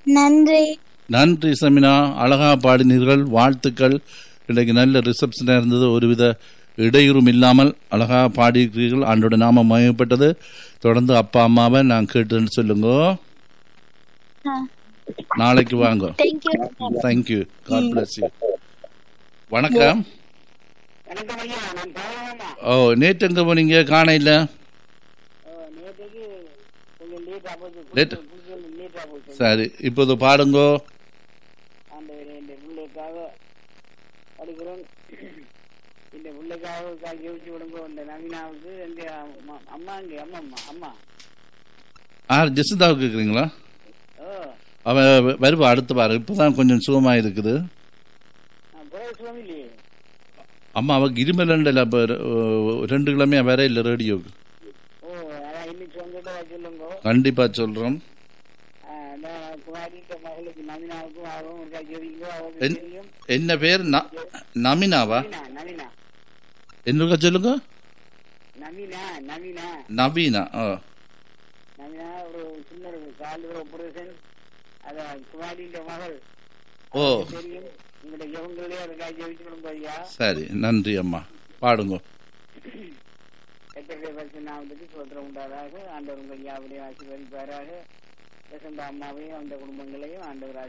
நன்றி நன்றி சமினா அழகா பாடினீர்கள் வாழ்த்துக்கள் இன்றைக்கு நல்ல ரிசப்ஷனாக இருந்தது ஒருவித இடையூறும் இல்லாமல் அழகா பாடியிருக்கிறீர்கள் ஆண்டோட நாம மயப்பட்டது தொடர்ந்து அப்பா அம்மாவை நான் கேட்டுன்னு சொல்லுங்க நாளைக்கு வாங்க thank you thank you God bless you வணக்கம் வணக்கம் ஐயா நான் பாவமா ஓ நேற்று எங்க போனீங்க காண இல்ல நேற்றுக்கு கொஞ்சம் லேட்டா போச்சு Late. லேட்டா போச்சு சரி இப்போது பாடுங்கோ ஆண்டவரே இந்த பிள்ளைக்காக படிக்கிறோம் இந்த பிள்ளைக்காக கால் ஜெயிச்சு விடுங்க இந்த நவீனாவுக்கு எங்க அம்மா- அம்மா இங்க அம்மா அம்மா அம்மா ஆ ஜெசிதாவுக்கு கேட்குறீங்களா ஓ அவன் வருவா அடுத்து பாரு இப்போதான் கொஞ்சம் சுகமா இருக்குது நான் பிறகு சுவாமி இல்லையே அம்மா அவக்கு இருமலண்டல இப்போ ரெண்டு கிழமையா வேற இல்லை ரேடியோக்கு ஓ அதான் இன்னைக்கு சொல்லிட்டு சொல்லுங்க கண்டிப்பா சொல்றோம் ஆ, அந்த குமாரிட்ட மகளுக்கு நவீனாவுக்கும் அவரும் இருக்கா ஜெயிக்கோ அவருக்கு என்- தெரியும் என்ன பேர் ந- நமினாவா நவீனா நவீனா என்னக்கா சொல்லுங்க நவீனா நவீனா நவீனா ஓ நவீனா ஒரு சின்ன ஒரு கால் ஒரு ஆபரேஷன் அத குமாரின்ற மகள் ஓ தெரியும் உங்களுடைய யவங்களே அதுக்காக ஜெயிச்சுக்கணும் ஐயா சரி நன்றி அம்மா பாடுங்க எத்தனை பரிசு நாமத்துக்கு சோத்திரம் உண்டாதாக ஆண்டவர் உங்கள் யாவுடைய ஆசீர்வதிப்பாராக வசந்த அம்மாவையும் அந்த குடும்பங்களையும் ஆண்டவர்